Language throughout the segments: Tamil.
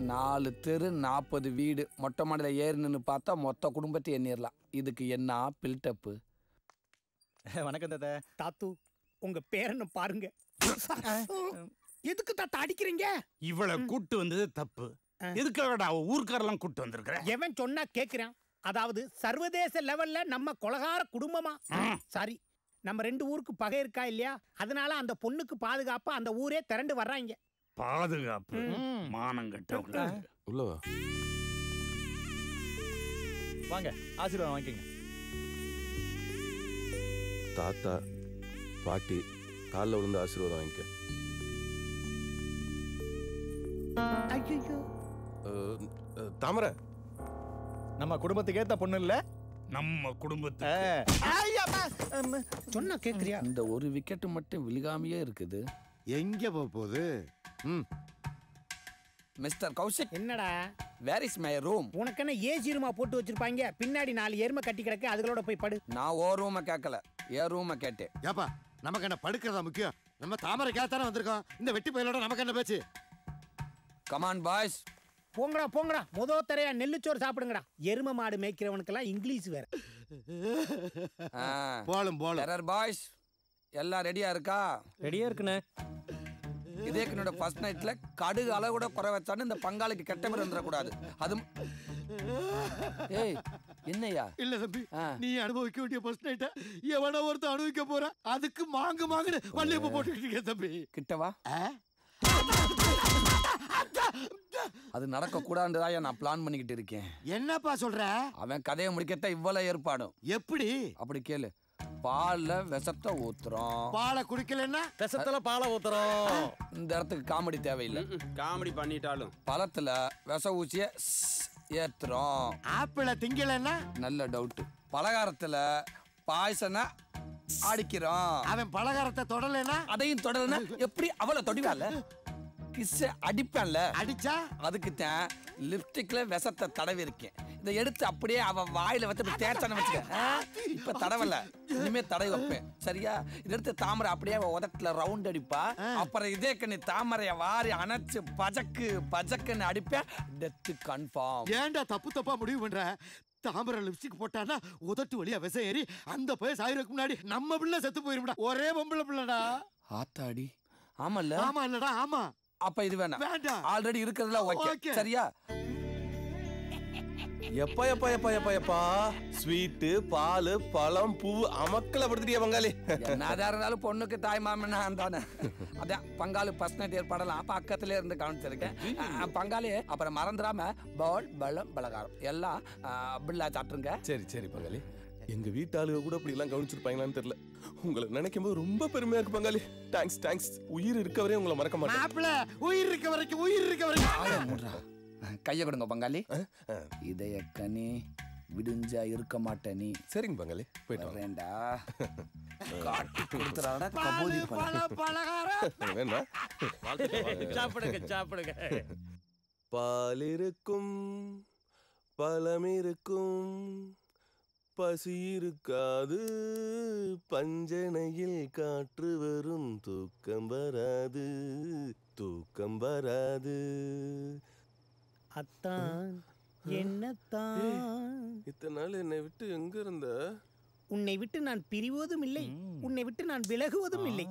நாலு தெரு நாற்பது வீடு மொட்டை மாடியில் ஏறி நின்று பார்த்தா மொத்த குடும்பத்தை எண்ணிடலாம் இதுக்கு என்ன பில்டப்பு வணக்கம் தாத்தா தாத்து உங்க பேரனை பாருங்க எதுக்கு தாத்தா அடிக்கிறீங்க இவளை கூட்டு வந்தது தப்பு எதுக்காகடா அவ ஊர்க்காரெல்லாம் கூட்டு வந்திருக்கிற எவன் சொன்னா கேக்குறான் அதாவது சர்வதேச லெவல்ல நம்ம கொலகார குடும்பமா சாரி நம்ம ரெண்டு ஊருக்கு பகை இருக்கா இல்லையா அதனால அந்த பொண்ணுக்கு பாதுகாப்பா அந்த ஊரே திரண்டு வர்றாங்க பாதுகாப்பு மானம் கட்டவங்க உள்ளவா வாங்க ஆசீர்வாதம் வாங்கிக்கங்க தாத்தா பாட்டி காலில் விழுந்து ஆசீர்வாதம் வாங்கிக்க ஐயோ அஹ், அஹ், தாமரை நம்ம குடும்பத்துக்கு ஏத்த பொண்ணு இல்ல நம்ம குடும்பத்தை சொன்னா கேக்குறியா இந்த ஒரு விக்கெட்டு மட்டும் விழுகாமையே இருக்குது எங்க போக போகுது ம் மிஸ்டர் கௌஷிக் என்னடா வேர் இஸ் மை ரூம் உனக்கு என்ன ஏசி ரூமா போட்டு வச்சிருப்பாங்க பின்னாடி நாலு எருமை கட்டி கிடக்கு அதுகளோட போய் படு நான் ஓ ரூமை கேட்கல ஏன் ரூமை கேட்டேன் ஏப்பா நமக்கு என்ன படுக்கிறதா முக்கியம் நம்ம தாமரை கேத்தானே வந்திருக்கோம் இந்த வெட்டி பயிலோட நமக்கு என்ன பேச்சு கமான் பாய்ஸ் போங்கடா போங்கடா முத தரையா நெல்லுச்சோறு சாப்பிடுங்கடா எருமை மாடு மேய்க்கிறவனுக்கெல்லாம் இங்கிலீஷ் வேற போலும் போலும் டெரர் பாய்ஸ் எல்லாம் ரெடியா இருக்கா ரெடியா இருக்குண்ணே இதே என்னோட ஃபர்ஸ்ட் நைட்ல கடுகு அளவு கூட குறை வச்சான்னு இந்த பங்காளிக்கு கெட்ட பேர் வந்துடக்கூடாது அதுவும் ஏய் என்னையா இல்ல தம்பி நீ அனுபவிக்க வேண்டிய ஃபர்ஸ்ட் நைட்ட எவனோ ஒருத்தன் அனுபவிக்க போற அதுக்கு மாங்கு மாங்குன்னு வள்ளியப்ப போட்டுக்கிட்டு இருக்க தம்பி கிட்டவா அது நடக்க கூடாதுதான் நான் பிளான் பண்ணிக்கிட்டு இருக்கேன் என்னப்பா சொல்ற அவன் கதையை முடிக்கத்தான் இவ்வளவு ஏற்பாடும் எப்படி அப்படி கேளு பால்ல விஷத்தை ஊத்துறோம் பாலை குடிக்கலன்னா விஷத்துல பாலை ஊத்துறோம் இந்த இடத்துக்கு காமெடி தேவையில்லை காமெடி பண்ணிட்டாலும் பழத்துல விஷ ஊசிய ஏத்துறோம் ஆப்பிள திங்கலன்னா நல்ல டவுட் பலகாரத்துல பாயசனை அடிக்கிறோம் அவன் பலகாரத்தை தொடலைன்னா அதையும் தொடரனா எப்படி அவளை தொடிவால கிஸ்ஸ அடிப்பேன்ல அடிச்சா அதுக்கு தான் லிப்ஸ்டிக்ல விஷத்தை தடவி இருக்கேன் இதை எடுத்து அப்படியே அவ வாயில வச்சு இப்படி தேய்ச்சான வச்சுக்க ஆ? இப்ப தடவல இனிமே தடவி வைப்பேன் சரியா இதை எடுத்து தாமரை அப்படியே அவ உதட்டுல ரவுண்ட் அடிப்பா அப்புறம் இதே கண்ணி தாமரைய வாரி அணைச்சு பஜக்கு பஜக்குன்னு அடிப்பேன் டெத்து கன்ஃபார்ம் ஏன்டா தப்பு தப்பா முடிவு பண்ற தாமரை லிப்ஸ்டிக் போட்டானா உதட்டு வழியா விச ஏறி அந்த போய் சாயிருக்கு முன்னாடி நம்ம பிள்ளை செத்து போயிரும்டா ஒரே பொம்பளை பிள்ளைடா ஆத்தாடி ஆமால்ல ஆமா இல்லடா ஆமா அப்ப இது வேணாம் வேண்டாம். ஆல்ரெடி இருக்கிறதுல ஓகே Okay. சரியா எப்பா எப்பா எப்பா எப்பா எப்பா ஸ்வீட்டு பால் பழம் பூ அமக்கல படுத்துட்டியா பங்காளி என்னதான் இருந்தாலும் பொண்ணுக்கு தாய் மாமனா தானே அதான் பங்காளி ஃபர்ஸ்ட் நைட் ஏற்பாடெல்லாம் பக்கத்துல இருந்து கவனிச்சிருக்கேன் அஹ், பங்காளி அப்புறம் மறந்துடாம பவுல் பழம் பலகாரம் எல்லாம் அஹ், பில்லா சாப்பிட்டுருங்க சரி சரி பங்காளி எங்க வீட்டு ஆளுங்க கூட அப்படி எல்லாம் கவனிச்சிருப்பாங்களான்னு தெரியல உங்களை நினைக்கும் போது ரொம்ப பெருமையா இருக்கு பங்காளி தேங்க்ஸ் தேங்க்ஸ் உயிர் இருக்கவரே உங்களை மறக்க மாட்டேன் மாப்பிள உயிர் இருக்க வரைக்கும் உயிர் இருக்க வரைக்கும் கைய கொடுங்க பங்காளி இதய கனி விடிஞ்சா இருக்க மாட்டேன் நீ சரிங்க பங்காளி போயிட்டு வாங்க. வரேன்டா காட்டி கொடுத்துறாடா கபோதி பழம் பலகாரம் வேணுமா சாப்பிடுங்க சாப்பிடுங்க பால் இருக்கும் பழம் இருக்கும் பசி இருக்காது பஞ்சனையில் காற்று வரும் தூக்கம் வராது தூக்கம் வராது அத்தான் என்னத்தான் இத்தனை நாள் என்னை விட்டு எங்க இருந்த உன்னை விட்டு நான் பிரிவதும் இல்லை உன்னை விட்டு நான் விலகுவதும் இல்லை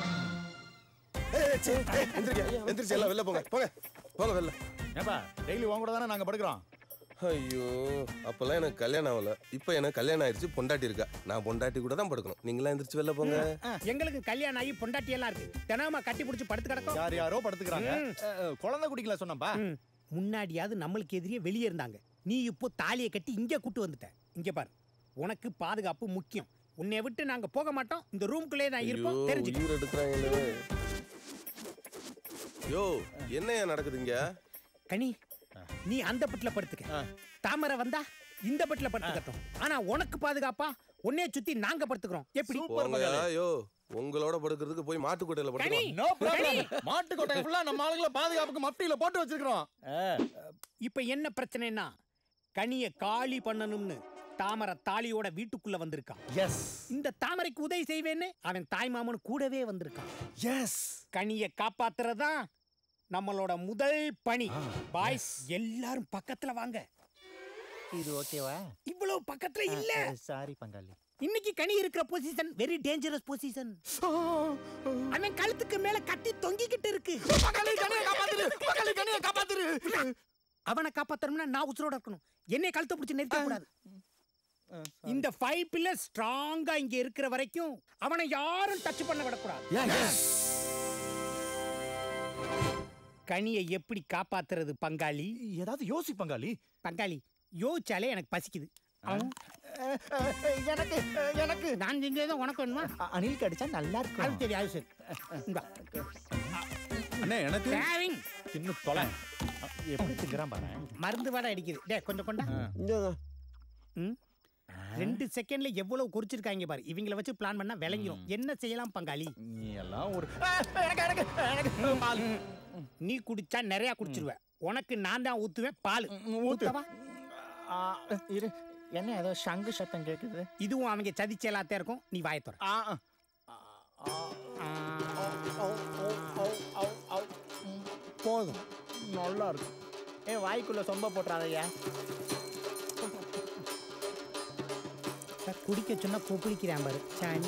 எந்திரிச்சு எல்லாம் வெளில போங்க போங்க போங்க வெளில ஏப்பா டெய்லி உன் கூட தானே நாங்க படுக்கிறோம் ஐயோ அப்பெல்லாம் எனக்கு கல்யாணம் ஆகல இப்போ எனக்கு கல்யாணம் ஆயிடுச்சு பொண்டாட்டி இருக்கா நான் பொண்டாட்டி கூட தான் படுக்கணும் நீங்களாம் எந்திரிச்சு வெளில போங்க எங்களுக்கு கல்யாணம் ஆகி பொண்டாட்டி எல்லாம் இருக்கு தினமா கட்டி பிடிச்சி படுத்து கிடக்கும் யார் யாரோ படுத்துக்கிறாங்க ம். அஹ், அஹ், குழந்தை குடிக்கல சொன்னப்பா ம். முன்னாடியாவது நம்மளுக்கு எதிரியே வெளியே இருந்தாங்க நீ இப்போ தாலியை கட்டி இங்க கூட்டு வந்துட்ட இங்க பாரு உனக்கு பாதுகாப்பு முக்கியம் உன்னை விட்டு நாங்க போக மாட்டோம் இந்த ரூம்குள்ளே தான் ஐயோ இருப்போம் தெரிஞ்சுக்க உயிர் எடுக்கிறாங்களே யோ என்னையா நடக்குது இங்க கனி நீ அந்த பெட்ல படுத்துக்க தாமரை வந்தா இந்த பெட்ல படுத்துக்கட்டும் ஆனா உனக்கு பாதுகாப்பா உன்னைய சுத்தி நாங்க படுத்துக்கிறோம் எப்படி போங்கயா, யோ உங்களோட படுக்கிறதுக்கு போய் மாட்டுக்கோட்டையில கனி படுக்கலாம் நோ ப்ராப்ளம் மாட்டு கொட்டை ஃபுல்லா நம்ம ஆளுங்கள பாதுகாப்புக்கு மஃப்டியில போட்டு வச்சிருக்கோம் இப்ப என்ன பிரச்சனைனா கனிய காலி பண்ணணும்னு தாமரை தாலியோட வீட்டுக்குள்ள வந்திருக்கான் எஸ் இந்த தாமரைக்கு உதவி செய்வேன்னு அவன் தாய் மாமன் கூடவே வந்திருக்கான் எஸ் கனிய காப்பாத்துறதா நம்மளோட முதல் பணி பாய்ஸ் எல்லாரும் பக்கத்துல வாங்க இது ஓகேவா இவ்வளவு பக்கத்துல இல்ல சாரி பங்காளி இன்னைக்கு கனி இருக்கிற பொசிஷன் வெரி டேஞ்சரஸ் பொசிஷன் அவன் கழுத்துக்கு மேல கத்தி தொங்கிக்கிட்டு இருக்கு அவனை காப்பாத்தணும்னா நான் உசுரோட இருக்கணும் என்னைய கழுத்தை பிடிச்சு நிறுத்த கூடாது இந்த ஃபைவ் பில்லர் ஸ்ட்ராங்கா இங்க இருக்கிற வரைக்கும் அவனை யாரும் டச் பண்ண விடக்கூடாது கனியை எப்படி காப்பாத்துறது பங்காளி ஏதாவது யோசி பங்காளி பங்காளி யோசிச்சாலே எனக்கு பசிக்குது எனக்கு எனக்கு நான் செஞ்சதான் உனக்கு வேணுமா அ- அணில் கடிச்சா நல்லா அது இருக்கும் சரி அது சரி இந்தா. அண்ணே எனக்கு Sharing. தின்னு தொலை எப்படி திங்கிறான் பாரு மருந்து வாடை அடிக்குது டே கொஞ்சம் கொண்டா ம்? ரெண்டு செகண்ட்ல எவ்வளவு குறிச்சிருக்காங்க பாரு இவங்கள வச்சு பிளான் பண்ணா விளங்கிரும் என்ன செய்யலாம் பங்காளி நீ எல்லாம் ஒரு எனக்கு எனக்கு எனக்கு பால். நீ குடிச்சா நிறைய குடிச்சிருவ உனக்கு நான் தான் ஊத்துவேன் பால் ஊத்தவா ஆ, இரு என்ன ஏதோ சங்கு சத்தம் கேக்குது இதுவும் அவங்க சதிச்சேலாத்தே இருக்கும் நீ வாய தர ஆ, ஆ. ஆ, ஆ, ஆ. போதும் நல்லா இருக்கு ஏ வாய்க்குள்ள சொம்ப போட்டுறாதய்யா குடிக்க சொன்னா கொப்பளிக்கிறான் பாரு சாணி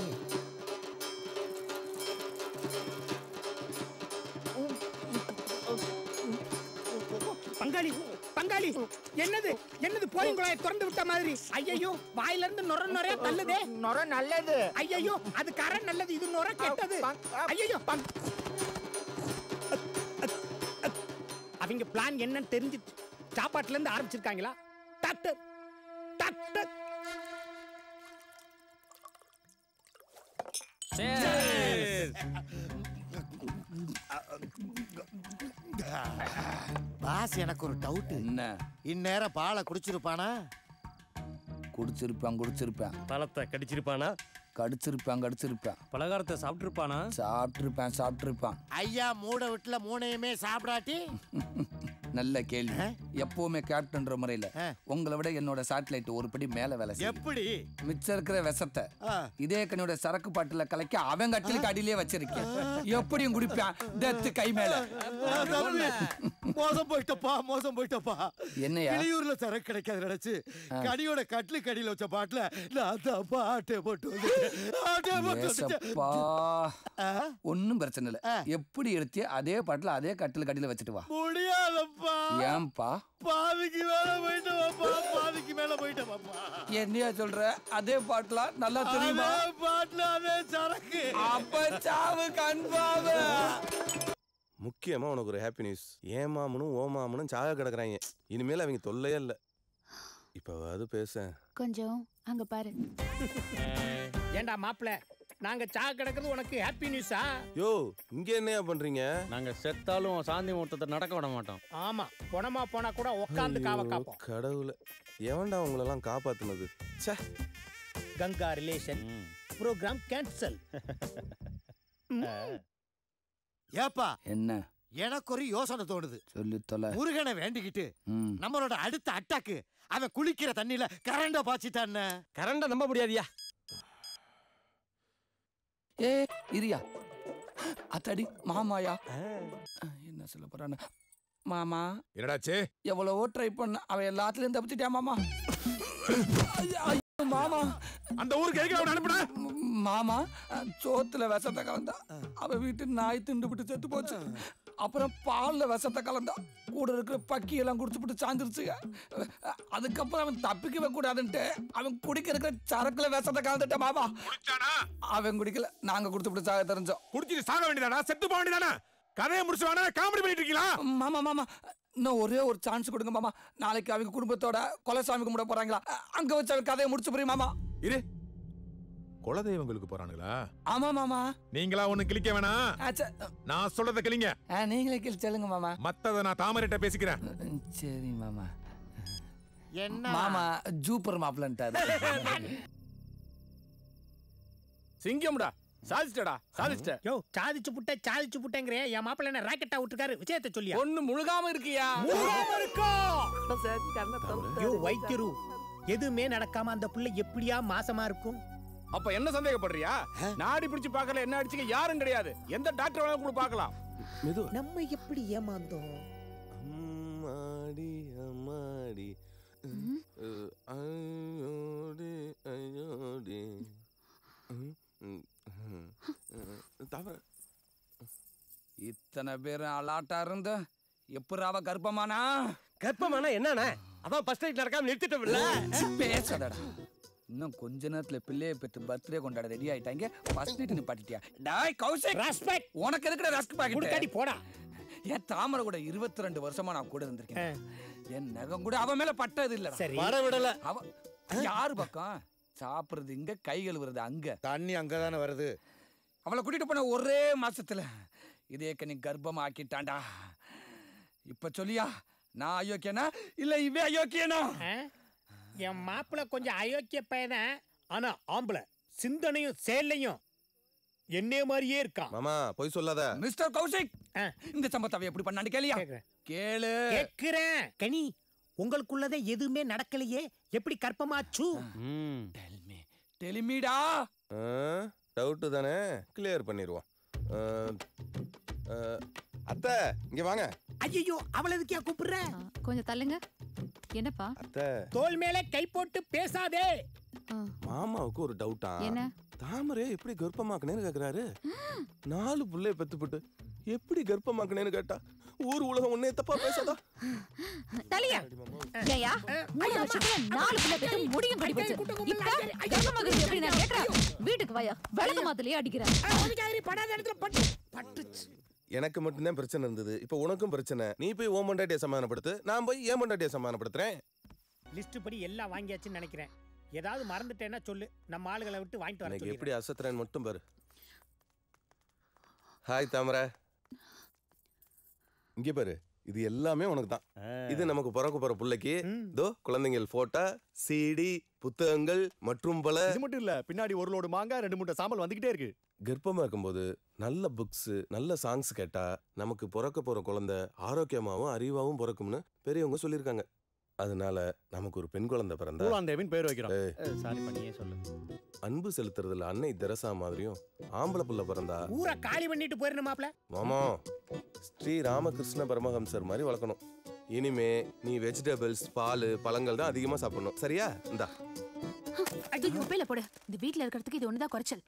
பங்காளி பங்காளி என்னது என்னது போலிங்குழாயை திறந்து விட்ட மாதிரி ஐயோ வாயில இருந்து நுர நுறைய தள்ளுதே நொர நல்லது ஐயோ அது கரை நல்லது இது நுர கெட்டது ஐயோ அவங்க பிளான் என்னன்னு தெரிஞ்சு சாப்பாட்டுல இருந்து ஆரம்பிச்சிருக்காங்களா டாக்டர் டாக்டர் பாஸ் எனக்கு ஒரு டவுட் என்ன இந்நேரம் பாலை குடிச்சிருப்பானா குடிச்சிருப்பான் குடிச்சிருப்பேன் பழத்தை கடிச்சிருப்பானா கடிச்சிருப்பான் கடிச்சிருப்பேன் பலகாரத்தை சாப்பிட்டுருப்பானா சாப்பிட்டிருப்பேன் சாப்பிட்டிருப்பான் ஐயா மூட வீட்டுல மூணையுமே சாப்பிடாட்டி நல்ல கேள்வி எப்பவுமே கேப்டன்ற முறையில ஆ. உங்களை விட என்னோட சேட்டலைட் ஒரு படி மேல வேலை செய்யும் எப்படி மிச்சம் இருக்கிற விஷத்தை ஆ. இதே கண்ணியோட சரக்கு பாட்டுல கலக்கி அவன் கட்டிலுக்கு அடியிலே வச்சிருக்கேன் எப்படியும் குடிப்பான் டெத்து கை மேல ஆ, தம்பி, மோசம் போயிட்டப்பா மோசம் போயிட்டப்பா என்னையா? வெளியூர்ல சரக்கு கிடைக்காது நினைச்சு கனியோட கட்லு கடியில வச்ச பாட்டுல நான் தப்பா ஆட்டை போட்டு வந்துட்டேன். ஆட்டை போட்டு வந்துட்டேன். ஏசப்பா ஆ, ஒன்னும் பிரச்சனை இல்ல ஆ. எப்படி எடுத்தியோ அதே பாட்டுல அதே கட்டிலுக்கு அடியில வச்சுட்டு வா முடியாதப்பா ஏன்பா பாதிக்கு மேல போயிட்டவாப்பா பாதிக்கு மேல போயிட்டவாப்பா என்னையா சொல்ற அதே பாட்டுல நல்லா தெரியுமா அதே பாட்டுல அதே சரக்கு அப்ப சாவு கன்ஃபார்ம் முக்கியமா உனக்கு ஒரு ஹாப்பி நியூஸ் ஏன் மாமனும் ஓ மாமனும் சாக கிடக்குறாங்க இனிமேல் அவங்க தொல்லையே இல்லை இப்போவாது பேச கொஞ்சம் அங்க பாரு ஏண்டா மாப்பிள நாங்க சாக கிடக்குறது உனக்கு ஹாப்பி நியூஸா யோ இங்க என்னையா பண்றீங்க நாங்க செத்தாலும் சாந்தி முகூர்த்தத்தை நடக்க விட மாட்டோம் ஆமா குணமா போனா கூட உட்காந்து காவ ஐயோ, காப்போம் கடவுளே எவன்டா உங்களெல்லாம் காப்பாத்துனது ச்சே கங்கா ரிலேஷன் ப்ரோக்ராம் கேன்சல் ஏப்பா என்ன எனக்கு ஒரு யோசனை தோணுது சொல்லி தொலை முருகனை வேண்டிக்கிட்டு ம். நம்மளோட அடுத்த அட்டாக்கு அவன் குளிக்கிற தண்ணியில கரண்ட பாய்ச்சிட்டான்னு கரண்ட நம்ப முடியாதியா ஏ இரியா அத்தாடி மாமாயா என்ன சொல்ல போறான்னு மாமா என்னடாச்சு எவ்வளவோ ட்ரை பண்ண அவன் எல்லாத்துலயும் தப்பிச்சிட்டியா மாமா ஐயோ, ஐயோ, மாமா அந்த ஊருக்கு எதுக்கு அவனை அனுப்புன ம், மாமா சோத்துல விஷத்தை கலந்தா அவ வீட்டு நாய் திண்டு விட்டு செத்து போச்சு அப்புறம் பால்ல விஷத்தை கலந்தா கூட இருக்கிற பக்கி எல்லாம் குடிச்சு விட்டு சாஞ்சிருச்சுங்க அதுக்கப்புறம் அவன் தப்பிக்கவே கூடாதுன்ட்டு அவன் குடிக்க இருக்கிற சரக்குல விஷத்தை கலந்துட்ட மாமா அவன் குடிக்கல நாங்க குடிச்சு விட்டு சாக தெரிஞ்சோம் குடிச்சிட்டு சாக வேண்டியதானா செத்து போக வேண்டியதானா கதையை முடிச்சு வேணா காமெடி பண்ணிட்டு இருக்கீங்களா மாமா மாமா இன்னும் ஒரே ஒரு சான்ஸ் கொடுங்க மாமா நாளைக்கு அவங்க குடும்பத்தோட கொலசாமி கும்பிட போறாங்களா அங்க வச்சு அவன் கதையை முடிச்சு புரியும் மாமா இரு குலதெய்வங்களுக்கு போறானுங்களா ஆமா மாமா நீங்களா ஒண்ணு கிளிக்க வேணாம் ஆச்சா, நான் சொல்றத கிளிங்க ஆ, நீங்களே கேள்வி சொல்லுங்க மாமா மத்தத நான் தாமரைட்ட பேசிக்கிறேன் ம், சரி மாமா என்ன மாமா ஜூப்பர் மாப்பிள்ளன்ட்டாரு சிங்கம்டா சாதிச்சிட்டடா சாதிச்சிட்ட யோ சாதிச்சு புட்ட சாதிச்சு புட்டேங்கிற என் மாப்பிள்ள என்ன ராக்கெட்டா விட்டுருக்காரு விஷயத்தை சொல்லியா ஒண்ணு முழுகாம இருக்கியா முழுகாம இருக்கோ. யோ வைத்தியரு எதுவுமே நடக்காம அந்த புள்ள எப்படியா மாசமா இருக்கும் அப்ப என்ன சந்தேகப்படுறியா நாடி பிடிச்சு பார்க்கல என்ன அடிச்சுக்க யாரும் கிடையாது எந்த டாக்டர் வேணாலும் கூட பார்க்கலாம் மெதுவா நம்ம எப்படி ஏமாந்தோம் அம்மாடி அம்மாடி அஹ், ஐயோடி ஐயோடி ம், ம், ம், ம். தவறு இத்தனை பேரும் அலாட்டா இருந்த எப்படி அவ கர்ப்பமானா கர்ப்பமானா என்னண்ணே அதான் ஃபர்ஸ்ட் நைட் நடக்காம நிறுத்திட்டோம்ல பேசாதடா இன்னும் கொஞ்ச நேரத்துல பிள்ளைய பெற்று பர்த்டே கொண்டாட ரெடி ஆயிட்டாங்க ஃபர்ஸ்ட் நைட் நிப்பாட்டிட்டியா டாய் கௌசிக் ரெஸ்பெக்ட் உனக்கு இருக்கிற ரஸ்க் குடுக்காடி பாக்கெட் போடா என் தாமரை கூட இருபத்தி ரெண்டு வருஷமா நான் கூட இருந்திருக்கேன் என் நகம் கூட அவன் மேல பட்டது இல்ல சரி வர விடல அவ யாரு பக்கம் சாப்பிடுறது இங்க கை கழுவுறது அங்க தண்ணி அங்கதானே வருது அவளை கூட்டிட்டு போன ஒரே மாசத்துல இதே நீ கர்ப்பம் ஆக்கிட்டான்டா இப்ப சொல்லியா நான் அயோக்கியனா இல்ல இவே அயோக்கியனா ஆ? என் மாப்பிள்ள கொஞ்சம் அயோக்கிய பையன் ஆனா ஆம்பளை சிந்தனையும் செயல்லையும் என்னைய மாதிரியே இருக்கான் மாமா போய் சொல்லாத மிஸ்டர் கௌசிக் ஆ. இந்த சம்பத்தை அவ எப்படி பண்ணான்னு கேளியா கேக்குறேன். கேளு கேக்குறேன் கனி உங்களுக்குள்ளதே எதுவுமே நடக்கலையே எப்படி கற்பமாச்சு டெல் மீ டெலிமீடா டவுட்டு தானே கிளியர் பண்ணிடுவோம் அஹ், அஹ், அத்தை இங்க வாங்க ஐயோ அவள எதுக்கியா கூப்பிடுற ஆ, கொஞ்சம் தள்ளுங்க என்னப்பா அத்தை தோல் மேல கை போட்டு பேசாதே ஆ, மாமாவுக்கு ஒரு டவுட்டா என்ன தாமரையை எப்படி கர்ப்பமாக்குனேன்னு கேக்குறாரு நாலு புள்ளைய பெத்துப்பட்டு எப்படி கர்ப்பமாக்குனேன்னு கேட்டா ஊர் உலகம் ஒன்னே தப்பா பேசாதா தலையா ஏயா மூணு வருஷத்துல நாலு பிள்ளை பெத்து முடியும் கடி போச்சு இப்ப கர்ப்பமாகிறது எப்படி நான் கேக்குறேன் வீட்டுக்கு வாயா விளக்கு மாத்தலையே அடிக்கிறேன் படாத இடத்துல பட்டு பட்டுச்சு எனக்கு மட்டும்தான் பிரச்சனை இருந்தது இப்போ உனக்கும் பிரச்சனை நீ போய் ஓ மண்டாட்டியை சமாதானப்படுத்து நான் போய் ஏன் மண்டாட்டியை சமாதானப்படுத்துறேன் லிஸ்ட் படி எல்லாம் வாங்கியாச்சுன்னு நினைக்கிறேன் ஏதாவது மறந்துட்டேன்னா சொல்லு நம்ம ஆளுகளை விட்டு வாங்கிட்டு வர எனக்கு சொல்லிடுறேன். எப்படி அசத்துறேன்னு மட்டும் பாரு ஹாய் தாமரை இங்க பாரு இது எல்லாமே உனக்கு தான் இது நமக்கு பிறக்க போற பிள்ளைக்கு ம். தோ குழந்தைகள் போட்டோ சிடி புத்தகங்கள் மற்றும் பல இது மட்டும் இல்ல பின்னாடி ஒரு லோடு மாங்காய் ரெண்டு மூட்டை சாம்பல் வந்துகிட்டே இருக்கு கர்ப்பமா இருக்கும்போது நல்ல புக்ஸ் நல்ல சாங்ஸ் கேட்டா நமக்கு பிறக்க போற குழந்தை ஆரோக்கியமாவும் அறிவாவும் பிறக்கும்னு பெரியவங்க சொல்லியிருக்காங்க அதனால நமக்கு ஒரு பெண் குழந்தை பிறந்தா பூலாந்தேவின் பேர் வைக்கிறோம் ஏய், சாரி பண்ணியே சொல்லு அன்பு செலுத்துறதுல அன்னை தெரசா மாதிரியும் ஆம்பளை புள்ள பிறந்தா ஊரை காலி பண்ணிட்டு போயிடணும் மாப்ள மாமா ஸ்ரீ ராமகிருஷ்ண பரமஹம்சர் மாதிரி வளர்க்கணும் இனிமே நீ வெஜிடபிள்ஸ் பால் பழங்கள் தான் அதிகமா சாப்பிடணும் சரியா இந்தா இது குப்பையில போடு இந்த வீட்ல இருக்கிறதுக்கு இது ஒண்ணுதான் குறைச்சல்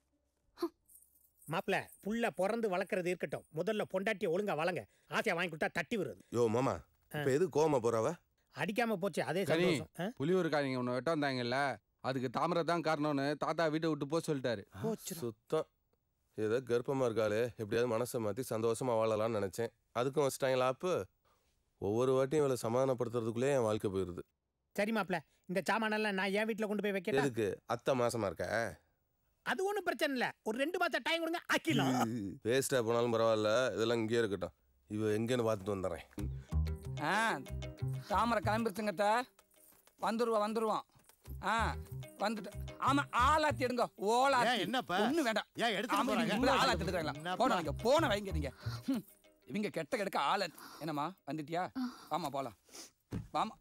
மாப்ள புள்ள பிறந்து வளர்க்கறது இருக்கட்டும் முதல்ல பொண்டாட்டிய ஒழுங்கா வளங்க ஆசையா வாங்கி கொடுத்தா தட்டி வருது யோ மாமா இப்ப எது கோவமா போறாவ அடிக்காம போச்சு அதே கனி. சந்தோஷம் ஆ? புலியூருக்காரங்க உன்னை வெட்ட வந்தாங்கல்ல அதுக்கு தாமரை தான் காரணம்னு தாத்தா வீட்டை விட்டு போக சொல்லிட்டாரு போச்சுடா. சுத்தம் ஏதோ கர்ப்பமா இருக்காளே எப்படியாவது மனசை மாத்தி சந்தோஷமா வாழலாம்னு நினைச்சேன் அதுக்கும் வச்சிட்டாங்களா ஆப்பு ஒவ்வொரு வாட்டியும் இவளை சமாதானப்படுத்துறதுக்குள்ளே என் வாழ்க்கை போயிருது சரி மாப்ள இந்த சாமானெல்லாம் நான் என் வீட்ல கொண்டு போய் வைக்கட்டா எதுக்கு அத்தை மாசமா இருக்க அது ஒண்ணும் பிரச்சனை இல்ல ஒரு ரெண்டு மாசம் டைம் கொடுங்க ஆக்கிலாம் வேஸ்டா போனாலும் பரவாயில்ல இதெல்லாம் இங்கேயே இருக்கட்டும் இவ எங்கேன்னு பார்த்துட்டு வந்துடுறேன் ஆ தாமரை கிளம்பிருச்சுங்கத்த வந்துருவான் வந்துருவான் ஆ வந்துட்டு ஆமா ஆளாத்தி எடுங்க ஓலாத்தி ஏன், என்னப்பா? ஒண்ணு வேண்டாம் ஏன் எடுத்துட்டு ஆமா, போறாங்க? நீங்க ஆளாத்தி எடுக்கிறாங்களா என்னப்பா? போன வைங்க போன வைங்க நீங்க ஹம். இவங்க கெட்ட கெடுக்க ஆளாத்தி என்னம்மா வந்துட்டியா ஆமா போலாம் வாமா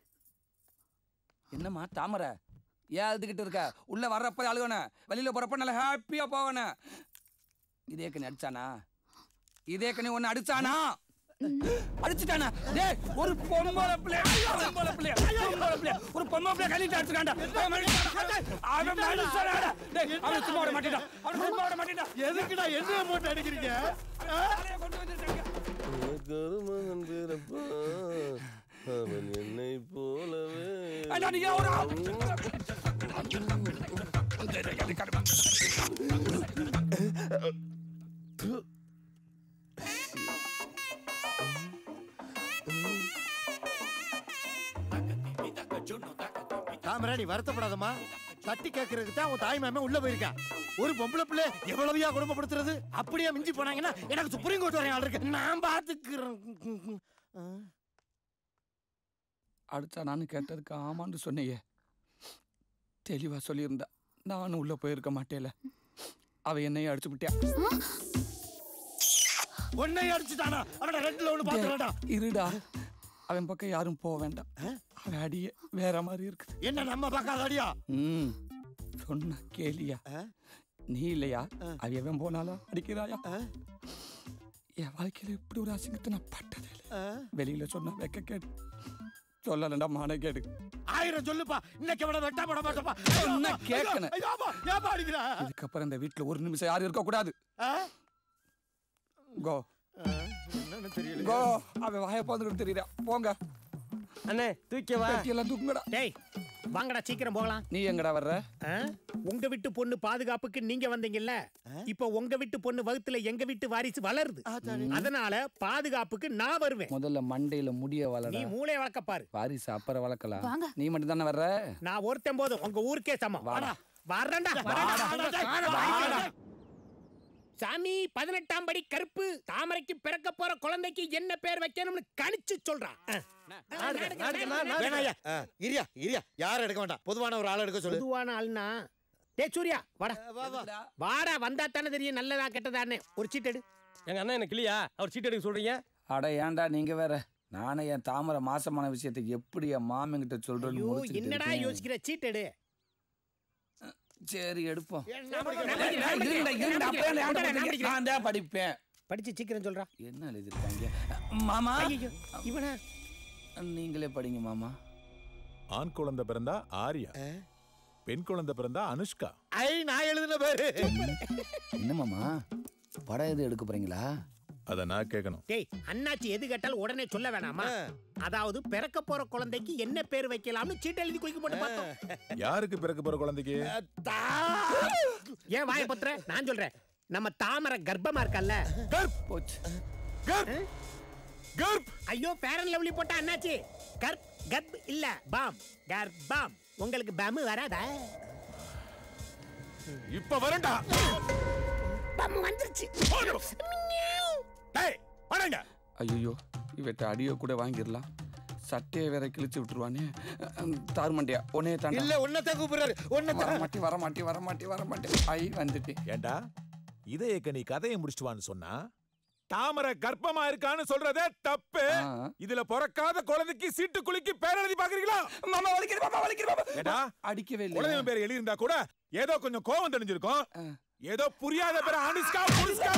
என்னம்மா தாமரை ஏன் அழுதுகிட்டு இருக்க உள்ள வர்றப்ப அழுகணும் வெளியில போறப்ப நல்லா ஹாப்பியா போகணும் இதே கனி அடிச்சானா இதே கனி ஒன்னு அடிச்சானா அடிச்சுட்டானா டேய் ஒரு பொம்பளை பிள்ளை பொம்பளை பிள்ளை பொம்பளை பிள்ளை ஒரு பொம்பளை பிள்ளை கழிட்டு அடிச்சுட்டான்டா அவன் மனுஷன்டா. அவன் மனுஷனாடா டேய் அவன் சும்மா விட மாட்டேடா அவன் சும்மா விட மாட்டேடா எதுக்குடா என்ன போட்டு அடிக்கிறீங்க தலையை கொண்டு வந்துட்டாங்க எனக்கு ஒரு மகன் பிறப்பான். அவன் என்னை போலவே அண்ணா, நீங்க ஒரு தாமரா நீ வருத்தப்படாதம்மா தட்டி கேட்கறதுக்கு தான் உன் தாய் மாமே உள்ள போயிருக்கா ஒரு பொம்பளை பிள்ளை எவ்வளவையா குடும்பப்படுத்துறது அப்படியே மிஞ்சி போனாங்கன்னா எனக்கு சுப்ரீம் கோர்ட் வரையும் ஆள் இருக்கு நான் பாத்துக்கிறேன் ஆ. அடிச்சானான்னு கேட்டதுக்கு ஆமான்னு சொன்னியே தெளிவா சொல்லியிருந்தா நானும் உள்ள போயிருக்க மாட்டேல அவ என்னையும் அடிச்சு விட்டியா உன்னை அடிச்சுட்டானா அவன ரெண்டுல ஒண்ணு பாத்துறடா இருடா அவன் பக்கம் யாரும் போக வேண்டாம் அவன் அடிய வேற மாதிரி இருக்குது என்ன நம்ம பார்க்காத அடியா ம் சொன்ன கேலியா நீ இல்லையா அவன் எவன் போனாலும் அடிக்கிறாயா என் வாழ்க்கையில இப்படி ஒரு அசிங்கத்தை நான் பட்டதே இல்லை வெளியில சொன்னா வெக்க கேடு சொல்லலண்டா மான கேடு ஆயிரம் சொல்லுப்பா இன்னைக்கு விட வெட்டா போட மாட்டப்பா சொன்னா கேட்கணும். ஏப்பா அடிக்கிறா இதுக்கப்புறம் இந்த வீட்டுல ஒரு நிமிஷம் யாரும் இருக்க கூடாது கோ என்னன்னு தெரியல கோ அவன் வாய போந்துக்கிட்டு தெரியல போங்க அண்ணே தூக்கியவா எல்லாம் தூக்குங்கடா டேய் வாங்கடா சீக்கிரம் போகலாம் நீ எங்கடா வர்ற ஆ? உங்க வீட்டு பொண்ணு பாதுகாப்புக்கு நீங்க வந்தீங்கல்ல இப்போ உங்க வீட்டு பொண்ணு வகுத்துல எங்க வீட்டு வாரிசு வளருது அதனால பாதுகாப்புக்கு நான் வருவேன் முதல்ல மண்டையில முடிய நீ வளர மூளை வளர்க்க பாரு வாரிசு அப்புறம் வளர்க்கலாம் வாங்க. நீ மட்டும் தானே வர்ற நான் ஒருத்தன் போதும் உங்க ஊருக்கே சமம் வாடா. வர்றேன்டா வாடா. சாமி பதினெட்டாம் படி கருப்பு தாமரைக்கு பிறக்க போற குழந்தைக்கு என்ன பேர் வைக்கணும்னு கணிச்சு சொல்றான் வேணாயா இரியா இரியா யாரும் எடுக்க வேண்டாம் பொதுவான ஒரு ஆள் எடுக்க சொல்லு பொதுவான ஆள்னா டே சூர்யா வாடா வாடா வந்தா தானே தெரியும் நல்லதா கெட்டதான்னு ஒரு சீட் எடு எங்க அண்ணன் எனக்கு இல்லையா அவர் சீட் எடுக்க சொல்றீங்க அட ஏன்டா நீங்க வேற நானே என் தாமரை மாசமான விஷயத்துக்கு எப்படி என் மாமன்கிட்ட சொல்றேன்னு ஐயோ முழிச்சுக்கிட்டு என்னடா இருக்கேன். யோசிக்கிற சீட் எடு சரி எடுப்போம் நான் படிக்கிறேன், இருங்கடா, நான் இருங்கடா, படிக்கிறேன், இருங்கடா, அப்படியே நான் நான் படிக்கிறேன். படிக்கிறேன். நான் தான் படிப்பேன் படிச்சு சீக்கிரம் சொல்றா என்ன எழுதிருக்காங்க மாமா ஐயோ இவனா நீங்களே படிங்க மாமா ஆண் குழந்தை பிறந்தா ஆர்யா பெண் குழந்தை பிறந்தா அனுஷ்கா ஐ நான் எழுதின பேரு என்ன மாமா படம் எது எடுக்க போறீங்களா அத நான் கேட்கணும் டேய் அண்ணாச்சி எது கேட்டாலும் உடனே சொல்ல வேணாமா அதாவது பிறக்க போற குழந்தைக்கு என்ன பேர் வைக்கலாம்னு சீட் எழுதி குளிக்க போட்டு பார்த்தோம் யாருக்கு பிறக்க போற குழந்தைக்கு ஏன் வாய பத்துற நான் சொல்றேன் நம்ம தாமரை கர்ப்பமா இருக்கல்ல போச்சு ஐயோ பேரன் லவ்லி போட்டா அண்ணாச்சி கர்ப் கர்ப் இல்ல பாம் கர்ப்பம் உங்களுக்கு பம் வராதா இப்ப வரண்டா பம் வந்துருச்சு டேய் வணங்க ஐயோ இவட்ட அடியோ கூட வாங்கிடலாம் சட்டையை வேற கிழிச்சு விட்டுருவானே தார் மண்டியா உன்னைய தாண்டா இல்ல உன்னதான் கூப்பிடுறாரு வர உன்னதான் மாட்டி வர மாட்டி வர மாட்டி வர மாட்டி ஐ வந்துட்டேன் ஏண்டா இதயக்க நீ கதையை முடிச்சிட்டு வான்னு சொன்னா தாமரை கர்ப்பமா இருக்கான்னு சொல்றதே தப்பு இதுல பிறக்காத குழந்தைக்கு சீட்டு குலுக்கி பேர் எழுதி பாக்குறீங்களா மாமா வலிக்குது மாமா வலிக்குது மாமா ஏடா அடிக்கவே குழந்தை இல்லை பேர் எழுதியிருந்தா கூட ஏதோ கொஞ்சம் கோவம் தெரிஞ்சிருக்கும் ஏதோ புரியாத பேர் அனுஷ்கா புனுஷ்கா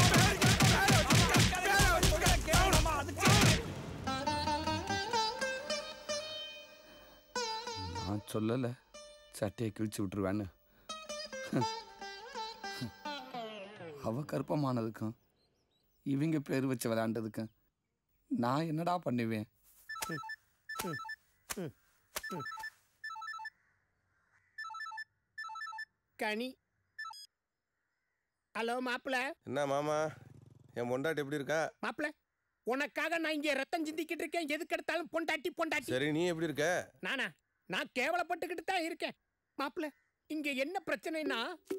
நான் சொல்லல சட்டையை கிழிச்சு விட்டுருவேன்னு அவ கருப்பமானதுக்கும் இவங்க பேர் வச்சு விளையாண்டதுக்கும் நான் என்னடா பண்ணுவேன் கனி ஹலோ மாப்பிள என்ன மாமா என் பொண்டாட்டி எப்படி இருக்கா மாப்பிள உனக்காக நான் இங்க ரத்தம் சிந்திக்கிட்டு இருக்கேன் எதுக்கு எடுத்தாலும் பொண்டாட்டி பொண்டாட்டி சரி நீ எப்படி இருக்க நானா நான் கேவலப்பட்டுக்கிட்டு தான் இருக்கேன் மாப்பிள இங்க என்ன பிரச்சனைனா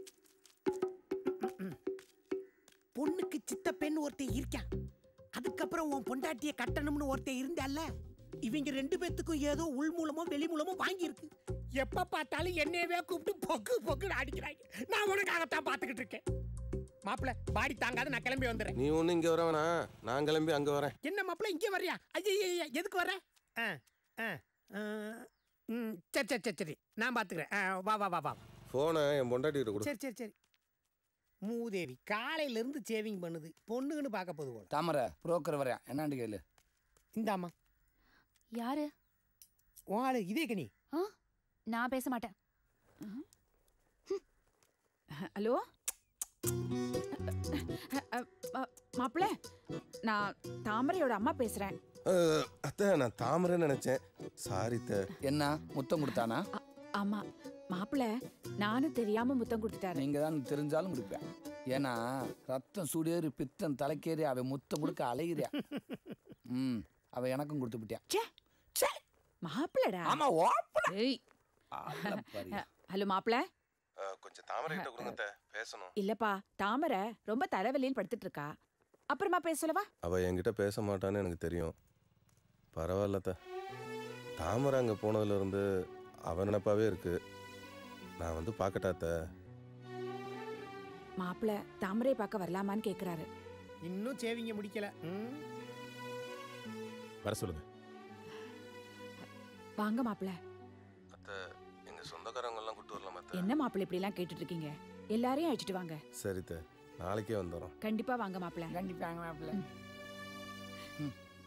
பொண்ணுக்கு சித்த பெண் ஒருத்தன் இருக்கான் அதுக்கப்புறம் உன் பொண்டாட்டிய கட்டணும்னு ஒருத்தன் இருந்தால இவங்க ரெண்டு பேத்துக்கும் ஏதோ உள் மூலமோ வெளி மூலமோ வாங்கி இருக்கு எப்ப பார்த்தாலும் என்னையவே கூப்பிட்டு பொக்கு பொக்குன்னு அடிக்கிறாங்க நான் உனக்காகத்தான் பார்த்துக்கிட்டு இருக்கேன் மாப்பிள பாடி தாங்காத நான் கிளம்பி வந்துடுறேன் நீ ஒன்றும் இங்கே வர வேணாம் நான் கிளம்பி அங்கே வரேன் என்ன மாப்பிள இங்கே வர்றியா ஐயா எதுக்கு வர ஆ ஆ ஆ, ம் சரி சரி சரி சரி நான் பார்த்துக்கிறேன் ஆ, வா வா வா வா ஃபோனை என் பொண்டாட்டி கிட்ட கொடு சரி சரி சரி மூதேவி காலையில இருந்து சேவிங் பண்ணுது பொண்ணுங்கன்னு பார்க்க போது போல தாமரை புரோக்கர் வரேன் என்னாண்டு கேளு இந்தாம்மா யாரு உன் ஆளு இதே கனி ஆ? நான் பேச மாட்டேன் ம். ஹலோ மாப்பிள்ள நான் தாமரையோட அம்மா பேசுறேன் அஹ், அத்தை நான் தாமரைன்னு நினைச்சேன் சாரி த என்ன முத்தம் கொடுத்தானா ஆமா மாப்பிள்ள நானும் தெரியாம முத்தம் கொடுத்துட்டாரு நீங்க தான் தெரிஞ்சாலும் கொடுப்பேன் ஏன்னா ரத்தம் சூடேறி பித்தம் தலைக்கேறி அவன் முத்தம் கொடுக்க அலைகிறியா ம் அவ எனக்கும் கொடுத்து விட்டியா மாப்பிள்ளடா ஆமா ஓப்படா ஏய் ஆள பாரு. ஹலோ மாப்பிள்ள கொஞ்சம் தாமரை கிட்ட கொடுங்க அத்தை, பேசணும் இல்லப்பா தாமரை ரொம்ப தலைவலியில் படுத்துட்டு இருக்கா அப்புறமா பேச சொல்லவா அவ என்கிட்ட பேச மாட்டான்னு எனக்கு தெரியும் பரவாயில்ல அத்தை. தாமரை அங்கே போனதுலேருந்து அவன் நினப்பாவே இருக்கு நான் வந்து பார்க்கட்டா அத்தை மாப்பிள்ள தாமரை பார்க்க வரலாமான்னு கேக்குறாரு இன்னும் சேவிங்க முடிக்கல ம் வர சொல்லுங்க வாங்க மாப்பிள்ள அத்தை எங்கள் சொந்தக்காரங்கெல்லாம் கூட்டு வரலாம் அத்தை என்ன மாப்பிள்ள இப்படி எல்லாம் கேட்டுட்டு இருக்கீங்க எல்லாரையும் அழைச்சிட்டு வாங்க சரி அத்தை நாளைக்கே வந்துடுறோம் கண்டிப்பா வாங்க மாப்பிள்ள கண்டிப்பா வாங்க மாப்பிள்ள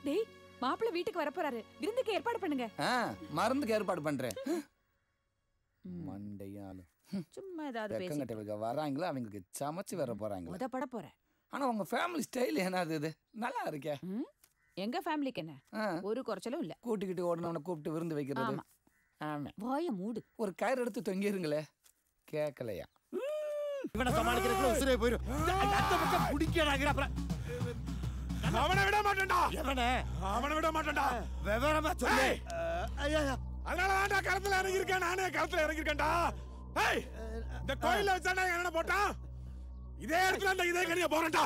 டேய் மாப்பிள்ளை வீட்டுக்கு வரப்போறாரு விருந்துக்கு ஏற்பாடு பண்ணுங்க ஆ மருந்துக்கு ஏற்பாடு பண்றேன் மண்டையாலும் சும்மா ஏதாவது பேசி வெக்கங்கட்டவங்க வராங்களோ அவங்களுக்கு சமைச்சு வர போறாங்களா உதப்பட போறேன் ஆனா உங்க ஃபேமிலி ஸ்டைல் என்னது இது நல்லா இருக்கே ம்? எங்க ஃபேமிலிக்கு என்ன ஆ, ஒரு குறைச்சலும் இல்ல கூட்டிக்கிட்டு ஓடனவனை கூப்பிட்டு விருந்து வைக்கிறது ஆமா ஆமா வாய மூடு ஒரு கயிறு எடுத்து தொங்கிருங்களே கேட்கலையா இவனை சமாளிக்கிறதுக்குள்ள உசுரே போயிரும் அந்த பக்கம் குடிக்கிறாங்க அப்புறம் அவனை விட மாட்டேன்டா எவனே அவனை விட மாட்டேன்டா விவரமா சொல்லு ஏய். ஐயா அதனால தான்டா களத்துல இறங்கி இருக்கேன் நானே களத்துல இறங்கி இருக்கேன்டா ஏய் இந்த கோயில்ல வச்சாண்டா என்ன போட்டான் இதே இடத்துல அந்த இதே கனிய போறேன்டா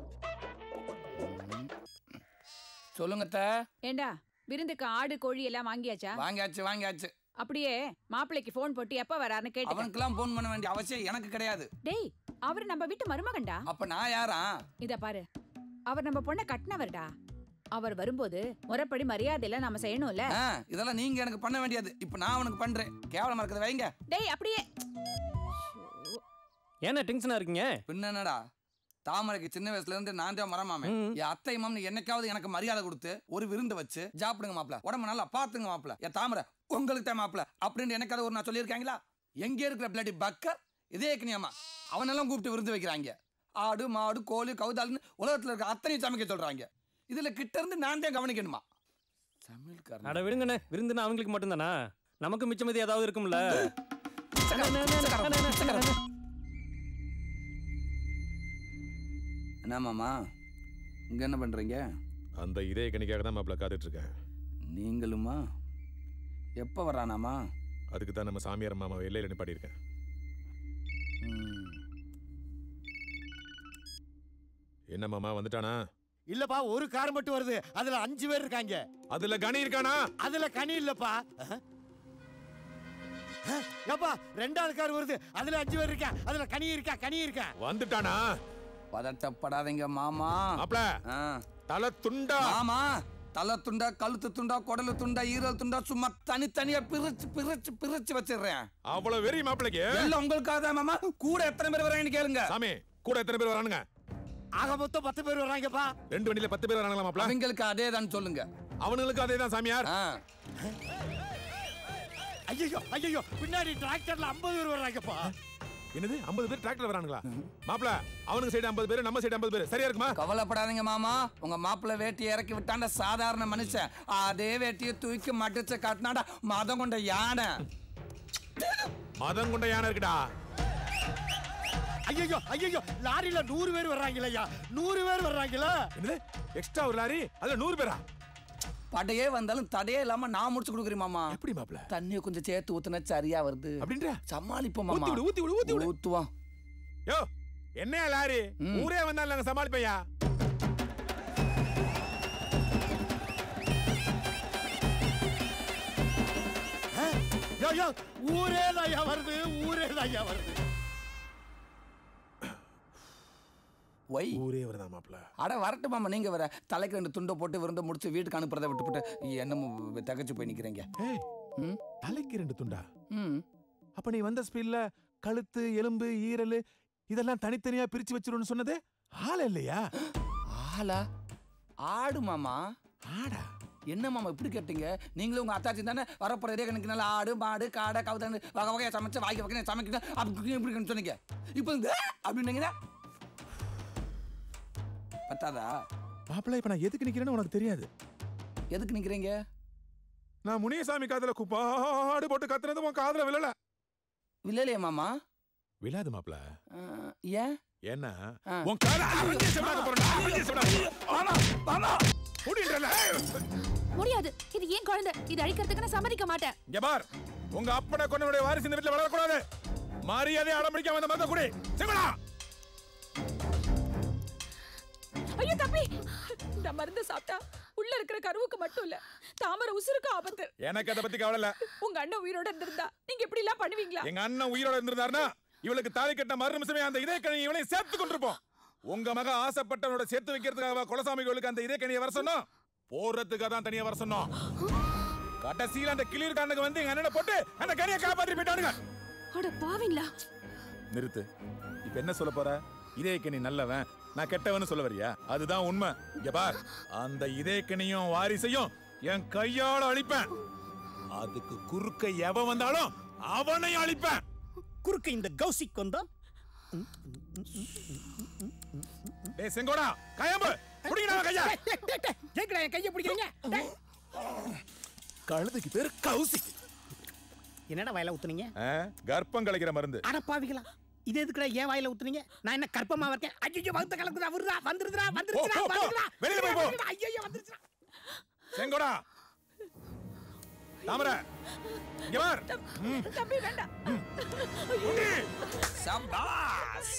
சொல்லுங்க அத்தை. ஏண்டா விருந்துக்கு ஆடு கோழி எல்லாம் வாங்கியாச்சா வாங்கியாச்சு வாங்கியாச்சு அப்படியே மாப்பிள்ளைக்கு ஃபோன் போட்டு எப்ப வராருன்னு கேட்டு அவனுக்கெல்லாம் போன் பண்ண வேண்டிய அவசியம் எனக்கு கிடையாது டேய் அவர் நம்ம வீட்டு மருமகன்டா அப்ப நான் யாரா இத பாரு அவர் நம்ம பொண்ணை கட்டினவர்டா அவர் வரும்போது முறைப்படி மரியாதையெல்லாம் நாம செய்யணும்ல ஆ, இதெல்லாம் நீங்க எனக்கு பண்ண வேண்டியது இப்ப நான் அவனுக்கு பண்றேன் கேவலமா இருக்கிறத வைங்க டேய் அப்படியே ஏன்னா டென்ஷனா இருக்கீங்க பின்ன என்னடா தாமரைக்கு சின்ன வயசுல இருந்து நான் தான் மரமாமே என் அத்தை மாமன் என்னைக்காவது எனக்கு மரியாதை கொடுத்து ஒரு விருந்து வச்சு சாப்பிடுங்க மாப்பிள உடம்பு நல்லா பாத்துங்க மாப்பிள என் தாமரை உங்களுக்கு தான் மாப்பிள அப்படின்னு எனக்காவது ஒரு நான் சொல்லியிருக்காங்களா எங்க இருக்கிற பிளடி பக்கர் இதே கனியாமா அவனெல்லாம் கூப்பிட்டு விருந்து வைக்கிறாங்க ஆடு மாடு கோழி கவுதால்னு உலகத்துல இருக்க அத்தனையும் சமைக்க சொல்றாங்க இதுல கிட்ட இருந்து நான் தான் கவனிக்கணுமா சமையல்காரன் அட விடுங்கண்ணே விருந்துனா அவங்களுக்கு மட்டும்தானா நமக்கு மிச்சமதி ஏதாவது இருக்கும்ல என்ன மாமா இங்க என்ன பண்றீங்க அந்த இதே கனிக்காக தான் மாப்பிள்ள காத்துட்டு இருக்கேன் நீங்களுமா எப்போ வரானாமா அதுக்கு தான் நம்ம சாமியார் மாமா எல்லையில நிப்பாட்டி இருக்கேன் என்ன மாமா வந்துட்டானா இல்லப்பா ஒரு கார் மட்டும் வருது அதுல அஞ்சு பேர் இருக்காங்க அதுல கனி இருக்கானா அதுல கனி இல்லப்பா அஹ். அஹ், ஏப்பா ரெண்டாவது கார் வருது அதுல அஞ்சு பேர் இருக்கா அதுல கனி இருக்கா கனி இருக்கா வந்துட்டானா பதட்டப்படாதீங்க மாமா மாப்ள ஆ. தலை துண்டா மாமா தலை துண்டா கழுத்து துண்டா குடலு துண்டா ஈரல் துண்டா சும்மா தனித்தனியா பிரிச்சு பிரிச்சு பிரிச்சு வச்சிடுறேன் அவ்வளவு வெறி மாப்பிளைக்கு எல்லாம் உங்களுக்காக தான் மாமா கூட எத்தனை பேர் வராங்கன்னு கேளுங்க சாமி கூட எத்தனை பேர் வரானுங்க ஆக மொத்தம் பத்து பேர் வர்றாங்கப்பா ரெண்டு வண்டியில பத்து பேர் வராங்களா மாப்பிள அவங்களுக்கு அதே தான் சொல்லுங்க அவனுங்களுக்கு அதே தான் சாமியார் ஆ. ஐயோ ஐயோ பின்னாடி டிராக்டர்ல ஐம்பது பேர் வர்றாங்கப்பா என்னது 50 பேர் டிராக்டர் வரானுங்களா மாப்பிள அவனுக்கு சைடு 50 பேர் நம்ம சைடு 50 பேர் சரியா இருக்குமா கவலைப்படாதீங்க மாமா உங்க மாப்பிள்ளை வேட்டியை இறக்கி விட்டாண்ட சாதாரண மனுஷன் அதே வேட்டியை தூக்கி மடிச்சு காட்டினாடா மதம் கொண்ட யானை மதம் கொண்ட யானை இருக்குடா ஐயோ ஐயோ லாரியில நூறு பேர் வர்றாங்களா நூறு பேர் வர்றாங்களா என்னது எக்ஸ்ட்ரா ஒரு லாரி அதுல நூறு பேரா படையே வந்தாலும் தடையே இல்லாம நான் முடிச்சு கொடுக்குறேன் மாமா எப்படி மாப்பிள தண்ணியை கொஞ்சம் சேர்த்து ஊத்துனா சரியா வருது அப்படின்ற சமாளிப்போம் மாமா ஊத்தி விடு ஊத்தி விடு ஊத்தி விடு ஊத்துவோம் யோ என்னையா லாரி ஊரே வந்தாலும் நாங்க சமாளிப்பையா யோ யோ ஊரே தான் வருது ஊரே தான் வருது ஒய் ஊரே வருதா மாப்பிள அட வரட்டும் மாமா நீங்க வர தலைக்கு ரெண்டு துண்டை போட்டு விருந்த முடிச்சு வீட்டுக்கு அனுப்புறதை விட்டுப்புட்டு என்ன தகச்சு போய் நிக்கிறீங்க ஏய் ம் தலைக்கு ரெண்டு துண்டா ம் அப்ப நீ வந்த ஸ்பீட்ல கழுத்து எலும்பு ஈரல் இதெல்லாம் தனித்தனியா பிரிச்சு வச்சிருன்னு சொன்னது ஆள் இல்லையா ஆளா ஆடு மாமா ஆடா என்ன மாமா இப்படி கேட்டீங்க நீங்களும் உங்க அத்தாச்சி தானே வரப்போற இதே கணக்கு நல்ல ஆடு மாடு காடை கவுதாண்டு வகை வகையா சமைச்சு வாய்க்க வைக்க சமைக்கணும் அப்படி இப்படி சொன்னீங்க இப்போ இந்த அப்படின்னீங்க பத்தாதா மாப்பிள இப்ப நான் எதுக்கு நிக்கிறேன்னு உனக்கு தெரியாது எதுக்கு நிக்கிறீங்க நான் முனியசாமி காதுல குப்பாடு போட்டு கத்துனது உன் காதுல விழல இல்லையே மாமா விழாது மாப்பிள அஹ், ஏன் ஏன்னா ஆ. உன் காதை அரைஞ்சே செவிடாக்க போறேன்டா, அரைஞ்சே செவிடாக்க போறேன். மாமா மாமா முடியல முடியாது இது ஏன் குழந்தை இது அழிக்கிறதுக்கு நான் சம்மதிக்க மாட்டேன் இங்க பார் உங்க அப்பனை கொண்டனுடைய வாரிசு இந்த வீட்டுல வளரக்கூடாது மரியாதை அடம்பிடிக்காம இந்த மருந்த குடி செங்கடா ஐயோ தம்பி இந்த மருந்து சாப்பிட்டா உள்ள இருக்கிற கருவுக்கு மட்டும் இல்ல தாமரை உசுருக்கு ஆபத்து எனக்கு அதை பத்தி கவலை இல்ல உங்க அண்ணன் உயிரோட இருந்திருந்தா நீங்க இப்படி எல்லாம் பண்ணுவீங்களா எங்க அண்ணன் உயிரோட இருந்திருந்தாருன்னா இவளுக்கு தாலி கட்ட மறு நிமிஷமே அந்த இதய கணியை இவளையும் சேர்த்து கொண்டிருப்போம் உங்க மக ஆசைப்பட்டவனோட சேர்த்து வைக்கிறதுக்காக குலசாமி கோயிலுக்கு அந்த இதய கணியை வர சொன்னோம் போறதுக்காக தான் தனியா வர சொன்னோம் கடைசியில அந்த கிளிர் கண்ணுக்கு வந்து எங்க அண்ணனை போட்டு அந்த கனியை காப்பாத்தி போயிட்டானுங்க அட பாவீங்களா நிறுத்து இப்ப என்ன சொல்ல போற இதய கனி நல்லவன் நான் கெட்டவன்னு சொல்ல வரியா அதுதான் உண்மை இங்க பார் அந்த இதயக்கனியும் வாரிசையும் என் கையால அழிப்பேன் அதுக்கு குறுக்க எவன் வந்தாலும் அவனையும் அழிப்பேன் குறுக்க இந்த கௌசிக் வந்தா டேய் செங்கோடா கயம்பு புடிங்கடா அவன் கையா கேக்குறா என் கையை பிடிக்கிறீங்க டேய். கழுதைக்கு பேரு கௌசிக் என்னடா வாயில ஊத்துனீங்க ஆ, கர்ப்பம் கலைக்கிற மருந்து அட பாவிகளா இது எதுக்குடா ஏன் வாயில ஊத்துனீங்க நான் என்ன கற்பமா இருக்கேன் ஐயோ வகுத்த கலக்குதா வருதா வந்துருதுடா வந்துருதுடா போ, போ, போ. வந்துருதுடா வெளியில போய் போ. ஐயோ வந்துருச்சுடா செங்கோடா தாமரை இங்க பார் ம். தம்பி வேண்டாம் புடி. சபாஸ்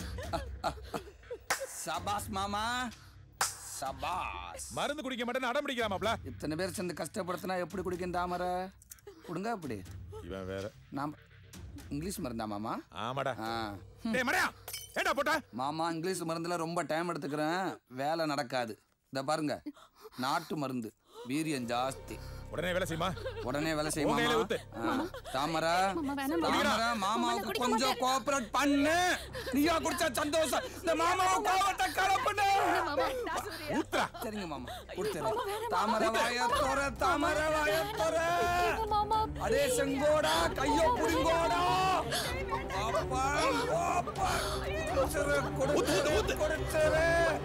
சபாஸ் மாமா சபாஸ் மருந்து குடிக்க மாட்டேன்னு அடம் பிடிக்கிறாமாப்ல இத்தனை பேர் சேர்ந்து கஷ்டப்படுத்தினா எப்படி குடிக்கும் தாமரை கொடுங்க அப்படி இவன் வேற நாம் இங்கிலீஷ் மருந்தா மாமா ஆமாடா ஆ டேய் மடையா ஏடா போட்ட மாமா இங்கிலீஷ் மருந்துல ரொம்ப டைம் எடுத்துக்கிறேன் வேலை நடக்காது இத பாருங்க நாட்டு மருந்து வீரியம் ஜாஸ்தி உடனே வேலை செய்யுமா உடனே வேலை உன் செய்யுமா கையில ஊத்து. தாமரை மாமா, வேணாம் மாமா. தாமரை மாமாவுக்கு கொஞ்சம் கோஆபரேட் பண்ணு நீயா குடிச்சா சந்தோஷம் இந்த மாமாவை கோவத்தை கலப்புனு ஊத்துறா சரிங்க மாமா குடிச்சிரு தாமரை வாயத்தோர தாமரை வாயத்தோர அடே செங்கோடா கையோ புடிங்கோடா அப்பா அப்பா குடிச்சிரு குடிச்சிரு குடிச்சிரு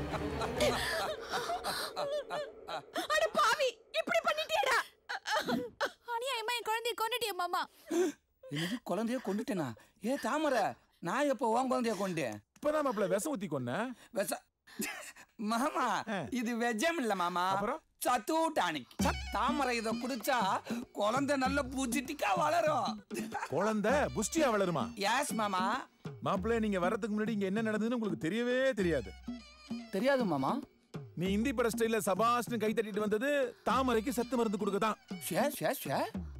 அட பாவி இப்படி பண்ணிட்டியடா அநியாயமா என் குழந்தைய கொண்டுட்டிய மாமா என்னது குழந்தைய கொண்டுட்டேனா ஏ தாமரை நான் எப்போ உன் குழந்தைய கொண்டேன் இப்பதான் மாப்ள விஷம் ஊத்தி கொன்ன வெச மாமா இது வெஜம் இல்ல மாமா அப்புறம்? சத்து டானிக் தாமரை இத குடிச்சா குழந்தை நல்ல பூஜிட்டிக்கா வளரும் குழந்தை புஷ்டியா வளருமா யாஸ் மாமா மாப்பிள்ளை நீங்க வர்றதுக்கு முன்னாடி இங்க என்ன நடந்ததுன்னு உங்களுக்கு தெரியவே தெரியாது தெரியாது மாமா நீ இந்தி பட ஸ்டைல்ல சபாஷ்னு கை தட்டிட்டு வந்தது தாமரைக்கு சத்து மருந்து கொடுக்க தான் ஷே ஷே ஷே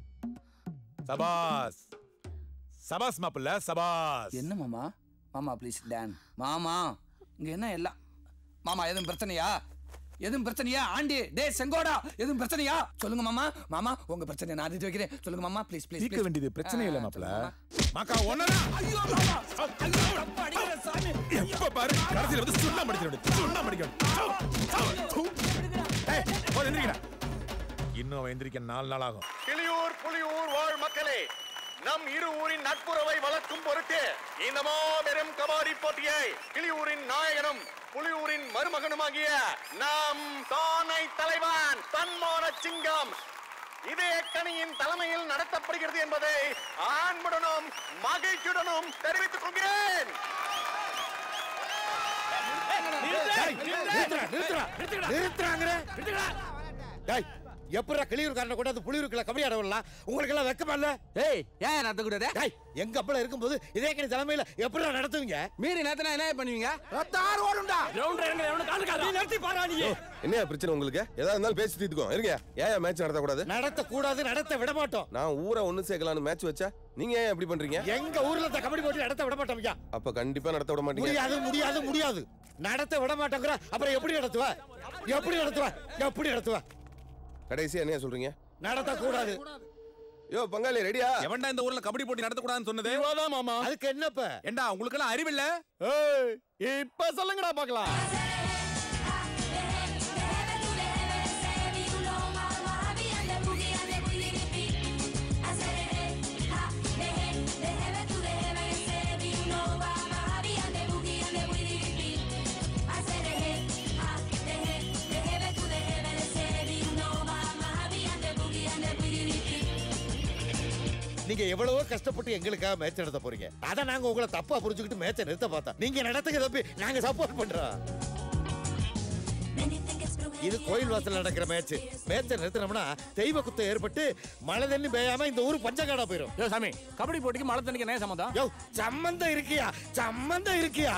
சபாஸ் சபாஸ் மாப்பிள்ள சபாஸ் என்ன மாமா மாமா ப்ளீஸ் டான் மாமா இங்க என்ன எல்லாம் மாமா எதுவும் பிரச்சனையா எதுவும் பிரச்சனையா ஆண்டி டே செங்கோடா எதுவும் பிரச்சனையா சொல்லுங்க மாமா மாமா உங்க பிரச்சனை நான் தீர்த்து வைக்கிறேன் சொல்லுங்க மாமா ப்ளீஸ் ப்ளீஸ் தீர்க்க வேண்டியது பிரச்சனை இல்ல மாப்பிள்ள மாக்கா ஒன்னதா ஐயோ மாமா ஐயோ ரொம்ப அடிக்கிற சாமி எப்ப பாரு கடைசியில வந்து சுண்ணா படிக்கணும் சுண்ணா படிக்கணும் ஏய், போய் எந்திரிக்கடா. இன்னும் அவன் எந்திரிக்க நாலு நாள் ஆகும் கிளியூர் புலியூர் வாழ் மக்களே நம் இரு ஊரின் நட்புறவை வளர்க்கும் பொருட்டு இந்த மாபெரும் கபாடி போட்டியை கிளியூரின் நாயகனும் புலியூரின் மருமகனுமாகிய நம் தானை தலைவன் தன்மான சிங்கம் இதே கணியின் தலைமையில் நடத்தப்படுகிறது என்பதை ஆண்புடனும் மகிழ்ச்சியுடனும் தெரிவித்துக் கொள்கிறேன் எப்படா கிளியூர்காரனை கூட அந்த புலியூருக்குள்ள கபடி ஆட விடலாம் உங்களுக்கு எல்லாம் வெக்கமா இல்ல ஏய் ஏன் நடத்த கூடாது டேய் எங்க அப்பல இருக்கும்போது இதே கணி தலைமையில எப்படா நடத்துவீங்க மீறி நேத்தனா என்ன பண்ணுவீங்க என்ன பிரச்சனை உங்களுக்கு ஏதாவது இருந்தாலும் பேசி தீர்த்துக்கோ இருங்க ஏன் மேட்ச் நடத்தக்கூடாது நடத்த கூடாது நடத்த விட மாட்டோம் நான் ஊரை ஒண்ணு சேர்க்கலாம்னு மேட்ச் வச்சா நீங்க ஏன் எப்படி பண்றீங்க எங்க ஊர்ல இந்த கபடி போட்டி நடத்த விட மாட்டோம் ஐயா அப்ப கண்டிப்பா நடத்த விட மாட்டீங்க முடியாது முடியாது முடியாது நடத்த விட மாட்டோங்கிற அப்புறம் எப்படி நடத்துவ எப்படி நடத்துவ எப்படி நடத்துவ கடைசியா என்ன சொல்றீங்க நடத்த கூடாது யோ பங்காளி ரெடியா எவன்டா இந்த ஊர்ல கபடி போட்டி நடத்தக்கூடாதுன்னு சொன்னது மாமா அதுக்கு என்னப்ப ஏண்டா உங்களுக்கு எல்லாம் அறிவில்ல ஏய் இப்ப சொல்லுங்கடா பார்க்கலாம் நீங்க எவ்வளவோ கஷ்டப்பட்டு எங்களுக்காக மேட்ச் நடத்த போறீங்க அத நாங்க உங்களை தப்பா புரிஞ்சுக்கிட்டு மேட்சை நிறுத்த பார்த்தோம் நீங்க நடத்துங்க தப்பி நாங்க சப்போர்ட் பண்றோம் இது கோயில் வாசல்ல நடக்கிற மேட்ச் மேட்சை நிறுத்தினோம்னா தெய்வ குத்தம் ஏற்பட்டு மழை தண்ணி பெய்யாம இந்த ஊர் பஞ்சகாடா போயிரும் யோ சாமி கபடி போட்டிக்கு மழை தண்ணிக்கு என்ன சம்மந்தம் யோ சம்பந்தம் இருக்கியா சம்பந்தம் இருக்கியா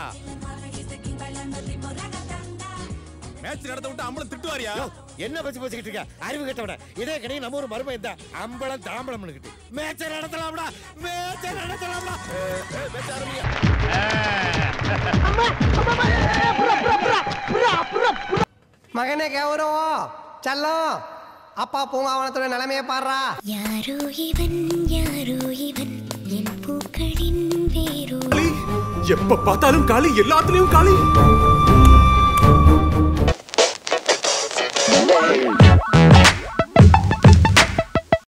மேட்ச் நடத்த விட்டு அம்பளம் திட்டுவாரியா யோ, என்ன பச்சு பச்சுக்கிட்டு இருக்க அறிவு கட்டவன இதே கணி நம்ம ஒரு மருமை இந்த அம்பளம் தாம்பளம் மேட்சை நடத்தலாம்டா மேட்சை நடத்தலாம்டா மேட்ச் ஆரம்பிங்க மகனே கௌரவோ செல்லம் அப்பா பூங்காவனத்தோட நிலைமையை பாடுறா யாரோ இவன் யாரோ இவன் என் பூக்களின் வேரோ எப்ப பார்த்தாலும் காளி எல்லாத்துலயும் காளி ஆ